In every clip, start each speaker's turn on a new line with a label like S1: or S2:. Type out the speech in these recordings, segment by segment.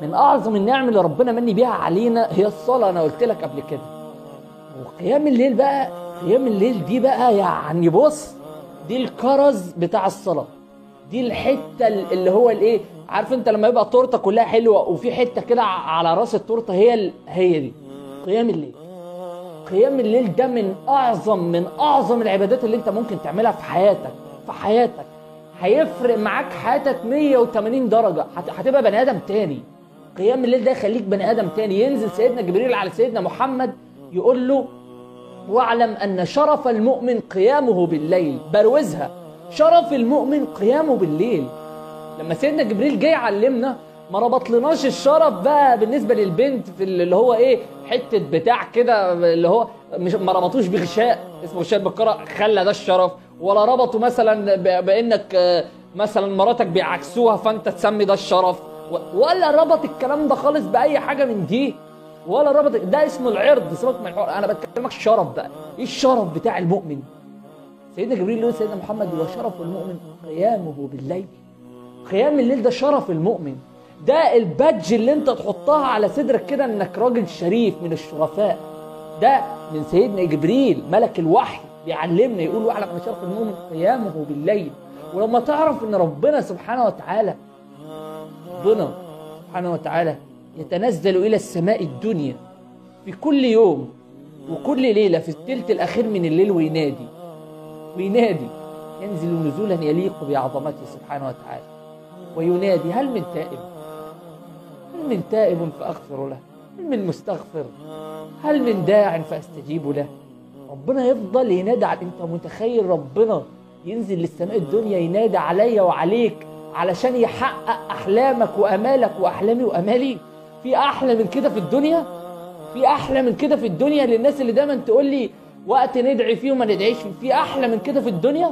S1: من اعظم النعم اللي ربنا مني بيها علينا هي الصلاه انا قلت لك قبل كده وقيام الليل بقى قيام الليل دي بقى يعني بص دي الكرز بتاع الصلاه دي الحته اللي هو الايه عارف انت لما يبقى التورته كلها حلوه وفي حته كده على راس التورته هي ال... هي دي قيام الليل قيام الليل ده من اعظم من اعظم العبادات اللي انت ممكن تعملها في حياتك في حياتك هيفرق معاك حياتك 180 درجه هت- هتبقى بني ادم تاني قيام الليل ده يخليك بني ادم تاني ينزل سيدنا جبريل على سيدنا محمد يقول له واعلم ان شرف المؤمن قيامه بالليل بروزها شرف المؤمن قيامه بالليل لما سيدنا جبريل جاي يعلمنا ما ربطلناش الشرف بقى بالنسبه للبنت في اللي هو ايه حته بتاع كده اللي هو مش ما ربطوش بغشاء اسمه غشاء بالقرى خلى ده الشرف ولا ربطوا مثلا ب- بانك آه، مثلا مراتك بيعكسوها فانت تسمي ده الشرف و- ولا ربط الكلام ده خالص باي حاجه من دي ولا ربط ده اسمه العرض سيبك من الحوار انا بكلمك الشرف بقى ايه الشرف بتاع المؤمن سيدنا جبريل يقول سيدنا محمد وشرف المؤمن قيامه بالليل قيام الليل ده شرف المؤمن ده البادج اللي انت تحطها على صدرك كده انك راجل شريف من الشرفاء ده من سيدنا جبريل ملك الوحي بيعلمنا يقول واعلم ان شرف المؤمن قيامه بالليل ولما تعرف ان ربنا سبحانه وتعالى ربنا سبحانه وتعالى يتنزل الى السماء الدنيا في كل يوم وكل ليله في الثلث الاخير من الليل وينادي وينادي ينزل نزولا يليق بعظمته سبحانه وتعالى وينادي هل من تائب هل من تائب فأغفر له هل من مستغفر هل من داع فأستجيب له ربنا يفضل ينادي على انت متخيل ربنا ينزل للسماء الدنيا ينادي عليا وعليك علشان يحقق احلامك وامالك واحلامي وامالي في احلى من كده في الدنيا في احلى من كده في الدنيا للناس اللي دايما تقول لي وقت ندعي فيه وما ندعيش فيه في احلى من كده في الدنيا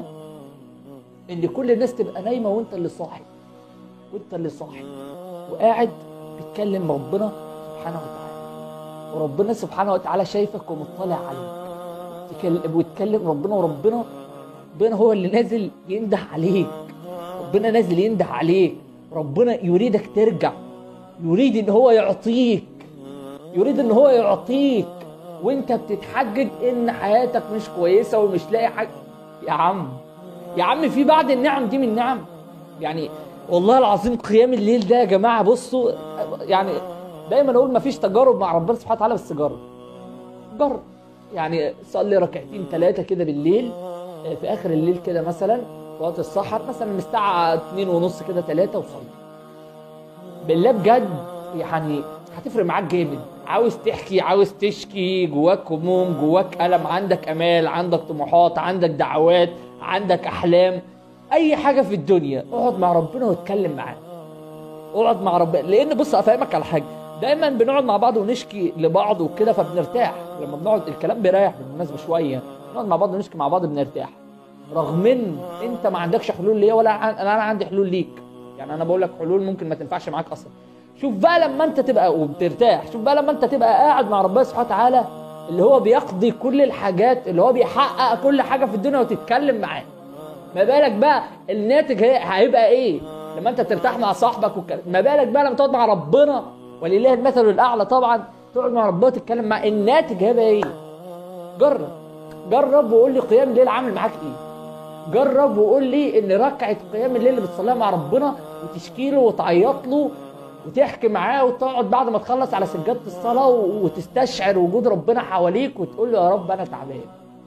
S1: ان كل الناس تبقى نايمه وانت اللي صاحي وانت اللي صاحي وقاعد بتكلم ربنا سبحانه وتعالى وربنا سبحانه وتعالى شايفك ومطلع عليك تكلم وتكلم ربنا وربنا ربنا هو اللي نازل ينده عليك ربنا نازل ينده عليك ربنا يريدك ترجع يريد ان هو يعطيك يريد ان هو يعطيك وانت بتتحجج ان حياتك مش كويسه ومش لاقي حاجه يا عم يا عم في بعض النعم دي من نعم يعني والله العظيم قيام الليل ده يا جماعه بصوا يعني دايما اقول ما فيش تجارب مع ربنا سبحانه وتعالى بس جرب جرب يعني صلي ركعتين ثلاثه كده بالليل آه، في اخر الليل كده مثلا في وقت السحر مثلا من الساعه 2 ونص كده 3 وصلي بالله بجد يعني هتفرق معاك جامد عاوز تحكي عاوز تشكي جواك هموم جواك ألم عندك أمال عندك طموحات عندك دعوات عندك أحلام أي حاجة في الدنيا اقعد مع ربنا واتكلم معاه اقعد مع ربنا لأن بص أفهمك على حاجة دايما بنقعد مع بعض ونشكي لبعض وكده فبنرتاح لما بنقعد الكلام بيريح بالمناسبة شوية نقعد مع بعض ونشكي مع بعض بنرتاح رغم ان انت ما عندكش حلول ليا ولا عن... انا عندي حلول ليك يعني انا بقول لك حلول ممكن ما تنفعش معاك اصلا شوف بقى لما انت تبقى وبترتاح شوف بقى لما انت تبقى قاعد مع ربنا سبحانه وتعالى اللي هو بيقضي كل الحاجات اللي هو بيحقق كل حاجه في الدنيا وتتكلم معاه ما بالك بقى الناتج هي- هيبقى ايه لما انت بترتاح مع صاحبك والكلام ما بالك بقى لما تقعد مع ربنا ولله المثل الاعلى طبعا تقعد مع ربنا وتتكلم مع الناتج هيبقى ايه جرب جرب وقول لي قيام الليل عامل معاك ايه جرب وقول لي ان ركعه قيام الليل اللي بتصليها مع ربنا وتشكي له وتعيط له وتحكي معاه وتقعد بعد ما تخلص على سجاده الصلاه و- وتستشعر وجود ربنا حواليك وتقول له يا رب انا تعبان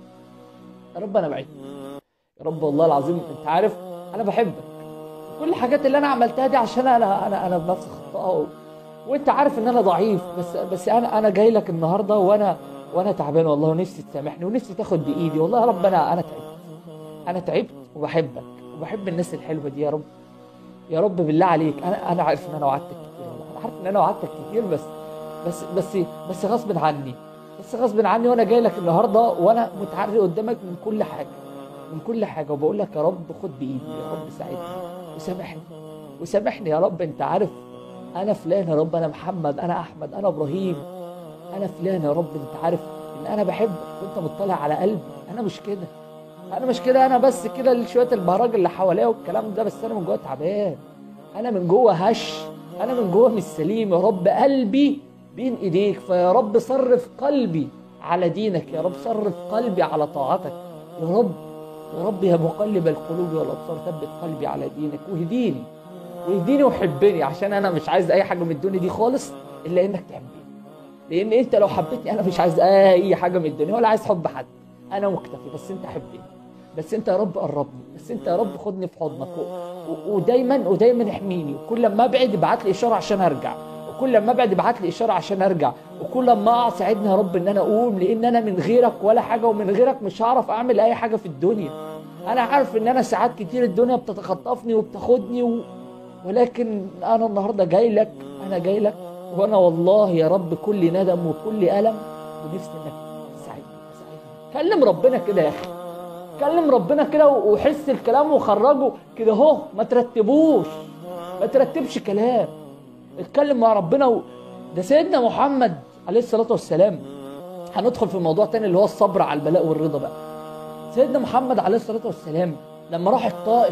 S1: يا رب انا بعيد يا رب والله العظيم انت عارف انا بحبك كل الحاجات اللي انا عملتها دي عشان انا انا انا بنفس خطأها و... وانت عارف ان انا ضعيف بس بس انا انا جاي لك النهارده وانا وانا تعبان والله ونفسي تسامحني ونفسي تاخد بايدي والله يا رب انا انا تعبت انا تعبت وبحبك وبحب الناس الحلوه دي يا رب يا رب بالله عليك انا انا عارف ان انا وعدتك كتير والله انا عارف ان انا وعدتك كتير بس بس بس بس غصب عني بس غصب عني وانا جاي لك النهارده وانا متعري قدامك من كل حاجه من كل حاجه وبقول لك يا رب خد بايدي يا رب ساعدني وسامحني وسامحني يا رب انت عارف انا فلان يا رب انا محمد انا احمد انا ابراهيم انا فلان يا رب انت عارف ان انا بحبك وانت مطلع على قلبي انا مش كده انا مش كده انا بس كده شويه البهرج اللي حواليا والكلام ده بس انا من جوه تعبان انا من جوه هش انا من جوه مش سليم يا رب قلبي بين ايديك فيا رب صرف قلبي على دينك يا رب صرف قلبي على طاعتك يا رب يا رب يا مقلب القلوب والابصار ثبت قلبي على دينك واهديني واهديني وحبني عشان انا مش عايز اي حاجه من الدنيا دي خالص الا انك تحبني لان انت لو حبيتني انا مش عايز اي حاجه من الدنيا ولا عايز حب حد انا مكتفي بس انت حبني بس انت يا رب قربني بس انت يا رب خدني في حضنك و... و... ودايما ودايما احميني وكل ما ابعد ابعت لي اشاره عشان ارجع وكل ما ابعد ابعت لي اشاره عشان ارجع وكل ما اقع ساعدني يا رب ان انا اقوم لان انا من غيرك ولا حاجه ومن غيرك مش هعرف اعمل اي حاجه في الدنيا انا عارف ان انا ساعات كتير الدنيا بتتخطفني وبتاخدني و... ولكن انا النهارده جاي لك انا جاي لك وانا والله يا رب كل ندم وكل الم ونفسي انك تساعدني تساعدني كلم ربنا كده يا اخي كلم ربنا كده وحس الكلام وخرجه كده اهو ما ترتبوش ما ترتبش كلام اتكلم مع ربنا و... ده سيدنا محمد عليه الصلاه والسلام هندخل في موضوع تاني اللي هو الصبر على البلاء والرضا بقى سيدنا محمد عليه الصلاه والسلام لما راح الطائف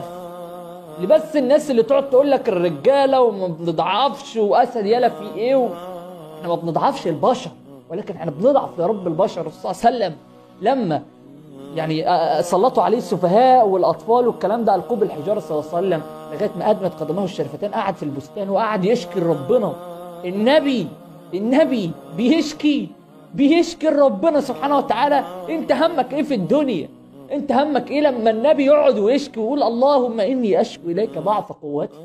S1: لبس الناس اللي تقعد تقول لك الرجاله وما بنضعفش واسد يالا في ايه و... احنا ما بنضعفش البشر ولكن احنا بنضعف يا رب البشر الرسول صلى الله عليه وسلم لما يعني سلطوا عليه السفهاء والاطفال والكلام ده القوا بالحجاره صلى الله عليه وسلم لغايه ما ادمت قدمه الشريفتين قعد في البستان وقعد يشكي ربنا النبي النبي بيشكي بيشكي ربنا سبحانه وتعالى انت همك ايه في الدنيا انت همك ايه لما النبي يقعد ويشكي ويقول اللهم اني اشكو اليك ضعف قوتي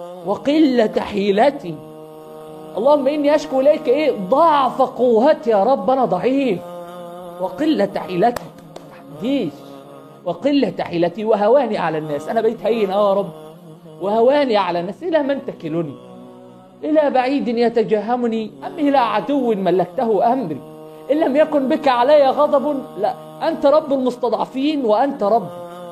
S1: وقله حيلتي اللهم اني اشكو اليك ايه ضعف قوتي يا رب انا ضعيف وقله حيلتي تحديش وقله حيلتي وهواني على الناس انا بقيت هين اه يا رب وهواني على الناس الى من تكلني الى بعيد يتجهمني ام الى عدو ملكته امري ان لم يكن بك علي غضب لا أنت رب المستضعفين وأنت رب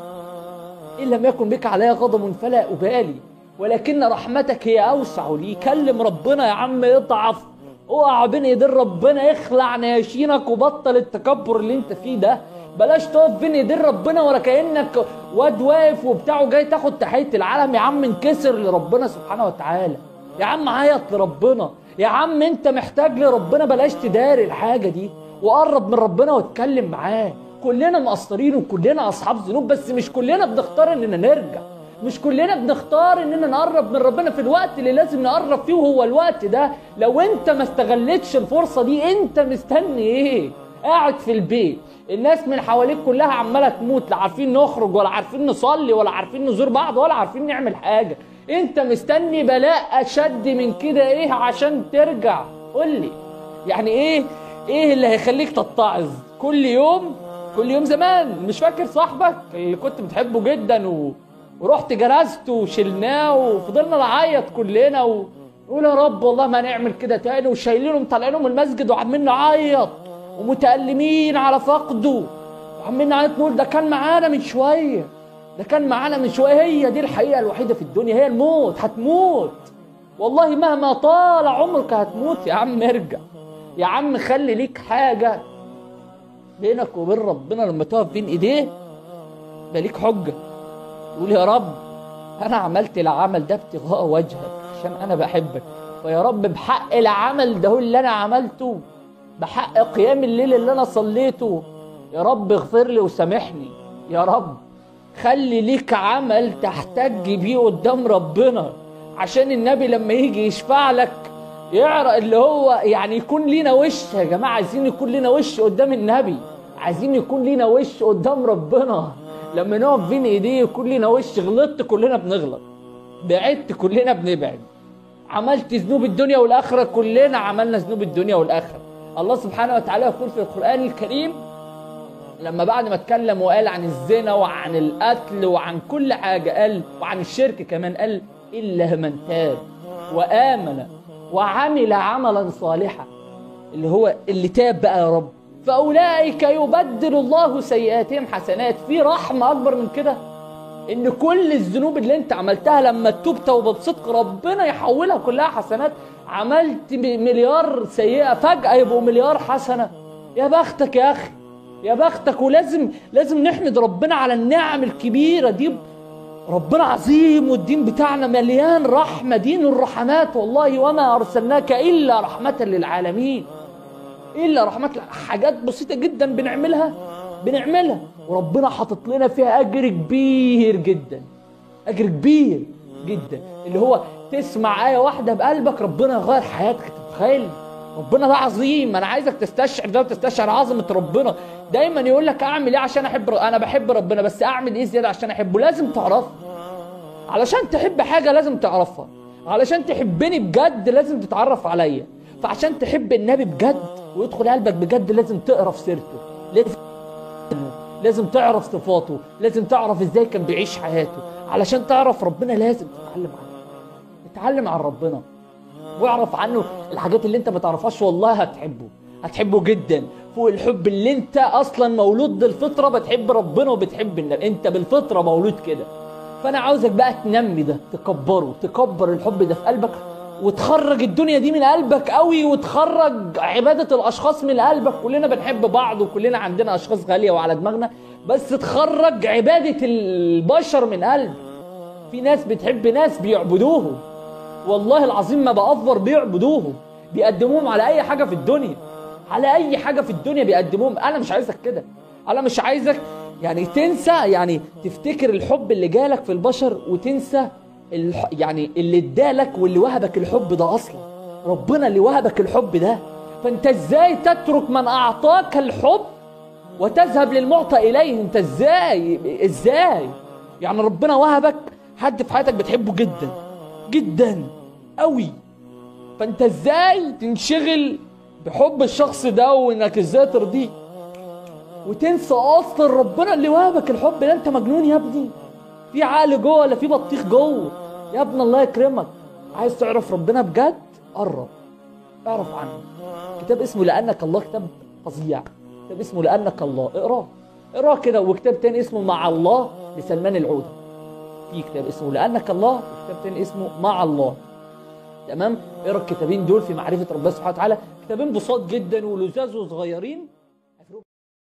S1: إن لم يكن بك علي غضب فلا أبالي ولكن رحمتك هي أوسع لي كلم ربنا يا عم اضعف اوعى بين ايدين ربنا اخلع نياشينك وبطل التكبر اللي انت فيه ده بلاش تقف بين ايدين ربنا ولا كانك واد واقف وبتاعه جاي تاخد تحيه العالم يا عم انكسر لربنا سبحانه وتعالى يا عم عيط لربنا يا عم انت محتاج لربنا بلاش تداري الحاجه دي وقرب من ربنا واتكلم معاه كلنا مقصرين وكلنا اصحاب ذنوب بس مش كلنا بنختار اننا نرجع مش كلنا بنختار اننا نقرب من ربنا في الوقت اللي لازم نقرب فيه وهو الوقت ده لو انت ما استغلتش الفرصه دي انت مستني ايه قاعد في البيت الناس من حواليك كلها عماله تموت لا عارفين نخرج ولا عارفين نصلي ولا عارفين نزور بعض ولا عارفين نعمل حاجه انت مستني بلاء اشد من كده ايه عشان ترجع قول لي يعني ايه ايه اللي هيخليك تتعظ كل يوم كل يوم زمان مش فاكر صاحبك اللي كنت بتحبه جدا و... ورحت جنازته وشلناه وفضلنا نعيط كلنا ونقول يا رب والله ما نعمل كده تاني وشايلينه مطلعينه من المسجد وعمالين نعيط ومتألمين على فقده وعمالين نعيط نقول ده كان معانا من شويه ده كان معانا من شويه هي دي الحقيقه الوحيده في الدنيا هي الموت هتموت والله مهما طال عمرك هتموت يا عم ارجع يا عم خلي ليك حاجة بينك وبين ربنا لما تقف بين ايديه يبقى ليك حجة تقول يا رب انا عملت العمل ده ابتغاء وجهك عشان انا بحبك فيا رب بحق العمل ده اللي انا عملته بحق قيام الليل اللي انا صليته يا رب اغفر لي وسامحني يا رب خلي ليك عمل تحتج بيه قدام ربنا عشان النبي لما يجي يشفع لك يعرق اللي هو يعني يكون لينا وش يا جماعه عايزين يكون لينا وش قدام النبي عايزين يكون لينا وش قدام ربنا لما نقف بين ايديه يكون لينا وش غلطت كلنا بنغلط بعدت كلنا بنبعد عملت ذنوب الدنيا والاخره كلنا عملنا ذنوب الدنيا والاخره الله سبحانه وتعالى يقول في القران الكريم لما بعد ما اتكلم وقال عن الزنا وعن القتل وعن كل حاجه قال وعن الشرك كمان قال الا من تاب وامن وعمل عملا صالحا اللي هو اللي تاب بقى يا رب فاولئك يبدل الله سيئاتهم حسنات في رحمه اكبر من كده ان كل الذنوب اللي انت عملتها لما تتوب توبه بصدق ربنا يحولها كلها حسنات عملت مليار سيئه فجاه يبقوا مليار حسنه يا بختك يا اخي يا بختك ولازم لازم نحمد ربنا على النعم الكبيره دي ربنا عظيم والدين بتاعنا مليان رحمة دين الرحمات والله وما أرسلناك إلا رحمة للعالمين إلا رحمة لل- حاجات بسيطة جدا بنعملها بنعملها وربنا حاطط لنا فيها أجر كبير جدا أجر كبير جدا اللي هو تسمع آية واحدة بقلبك ربنا يغير حياتك أنت متخيل ربنا ده عظيم انا عايزك تستشعر ده وتستشعر عظمه ربنا دايما يقول لك اعمل ايه عشان احب انا بحب ربنا بس اعمل ايه زياده عشان احبه لازم تعرفه علشان تحب حاجه لازم تعرفها علشان تحبني بجد لازم تتعرف عليا فعشان تحب النبي بجد ويدخل قلبك بجد لازم تقرا في سيرته لازم لازم تعرف صفاته لازم تعرف ازاي كان بيعيش حياته علشان تعرف ربنا لازم تتعلم عنه اتعلم عن ربنا واعرف عنه الحاجات اللي انت ما تعرفهاش والله هتحبه هتحبه جدا فوق الحب اللي انت اصلا مولود بالفطره بتحب ربنا وبتحب النبي انت بالفطره مولود كده فانا عاوزك بقى تنمي ده تكبره تكبر الحب ده في قلبك وتخرج الدنيا دي من قلبك قوي وتخرج عباده الاشخاص من قلبك كلنا بنحب بعض وكلنا عندنا اشخاص غاليه وعلى دماغنا بس تخرج عباده البشر من قلبك في ناس بتحب ناس بيعبدوهم والله العظيم ما بأفور بيعبدوهم بيقدموهم على اي حاجه في الدنيا على اي حاجه في الدنيا بيقدموهم انا مش عايزك كده انا مش عايزك يعني تنسى يعني تفتكر الحب اللي جالك في البشر وتنسى الح... يعني اللي ادالك واللي وهبك الحب ده اصلا ربنا اللي وهبك الحب ده فانت ازاي تترك من اعطاك الحب وتذهب للمعطى اليه انت ازاي ازاي يعني ربنا وهبك حد في حياتك بتحبه جدا جدا قوي فانت ازاي تنشغل بحب الشخص ده وانك ازاي ترضيه وتنسى اصلا ربنا اللي وهبك الحب ده انت مجنون يا ابني في عقل جوه ولا في بطيخ جوه يا ابن الله يكرمك عايز تعرف ربنا بجد قرب اعرف عنه كتاب اسمه لانك الله كتاب فظيع كتاب اسمه لانك الله اقراه اقراه كده وكتاب تاني اسمه مع الله لسلمان العوده في كتاب اسمه لانك الله وكتاب تاني اسمه مع الله تمام اقرا الكتابين دول في معرفه ربنا سبحانه وتعالى كتابين بساط جدا ولزاز وصغيرين